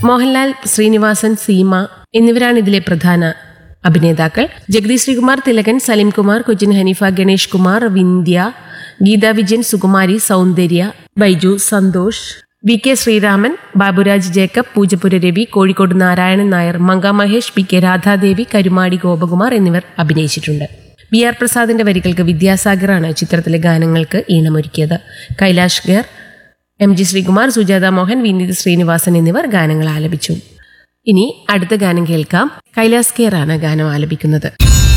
മോഹൻലാൽ ശ്രീനിവാസൻ സീമ എന്നിവരാണ് ഇതിലെ പ്രധാന അഭിനേതാക്കൾ Jagdish Sreekumar Thilakan Salim Kumar Cochin Haneefa Ganesh Kumar Vindhya Gita Vijayan Sukumari Soundarya Baiju Santhosh V K Sreeraman Baburaj Jacob Poojappura Ravi Kozhikode Narayanan Nair Manka Mahesh P K Radhadevi Karumadi Gopakumar എന്നിവർ അഭിനയിച്ചിട്ടുണ്ട് ബി ആർ പ്രസാദിന്റെ വരികൾക്ക് വിദ്യാസാഗറാണ് ചിത്രത്തിലെ ഗാനങ്ങൾക്ക് ഈണമൊരുക്കിയത് കൈലാഷ് ഗർ എം ജി ശ്രീകുമാർ സുജാത മോഹൻ വിനീത് ശ്രീനിവാസൻ എന്നിവർ ഗാനങ്ങൾ ആലപിച്ചു ഇനി അടുത്ത ഗാനം കേൾക്കാം കൈലാസ് കെയർ ആണ് ഗാനം ആലപിക്കുന്നത്